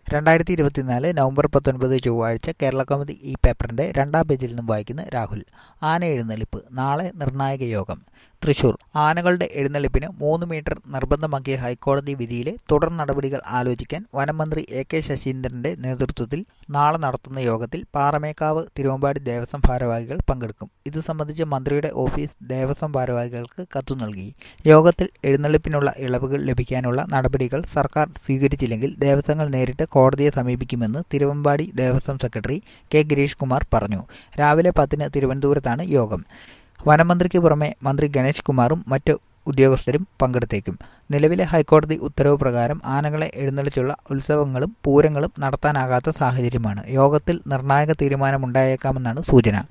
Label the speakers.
Speaker 1: രണ്ടായിരത്തി ഇരുപത്തിനാല് നവംബർ പത്തൊൻപത് ചൊവ്വാഴ്ച കേരള കൗമുദി ഈ പേപ്പറിന്റെ രണ്ടാം പേജിൽ നിന്നും വായിക്കുന്ന രാഹുൽ ആന എഴുന്നള്ളിപ്പ് നാളെ നിർണായക യോഗം തൃശൂർ ആനകളുടെ എഴുന്നള്ളിപ്പിന് മൂന്ന് മീറ്റർ നിർബന്ധമാക്കിയ ഹൈക്കോടതി വിധിയിലെ തുടർ നടപടികൾ ആലോചിക്കാൻ വനമന്ത്രി എ കെ ശശീന്ദ്രന്റെ നേതൃത്വത്തിൽ നാളെ നടത്തുന്ന യോഗത്തിൽ പാറമേക്കാവ് തിരുവമ്പാടി ദേവസ്വം ഭാരവാഹികൾ പങ്കെടുക്കും ഇത് സംബന്ധിച്ച് മന്ത്രിയുടെ ഓഫീസ് ദേവസ്വം ഭാരവാഹികൾക്ക് കത്തു നൽകി യോഗത്തിൽ എഴുന്നള്ളിപ്പിനുള്ള ഇളവുകൾ ലഭിക്കാനുള്ള നടപടികൾ സർക്കാർ സ്വീകരിച്ചില്ലെങ്കിൽ ദേവസ്വങ്ങൾ നേരിട്ട് കോടതിയെ സമീപിക്കുമെന്ന് തിരുവമ്പാടി ദേവസ്വം സെക്രട്ടറി കെ ഗിരീഷ് കുമാർ പറഞ്ഞു രാവിലെ പത്തിന് തിരുവനന്തപുരത്താണ് യോഗം വനമന്ത്രിക്ക് പുറമെ മന്ത്രി ഗണേഷ് കുമാറും മറ്റ് ഉദ്യോഗസ്ഥരും പങ്കെടുത്തേക്കും നിലവിലെ ഹൈക്കോടതി ഉത്തരവ് പ്രകാരം ആനകളെ എഴുന്നള്ളിച്ചുള്ള ഉത്സവങ്ങളും പൂരങ്ങളും നടത്താനാകാത്ത സാഹചര്യമാണ് യോഗത്തിൽ നിർണായക തീരുമാനമുണ്ടായേക്കാമെന്നാണ് സൂചന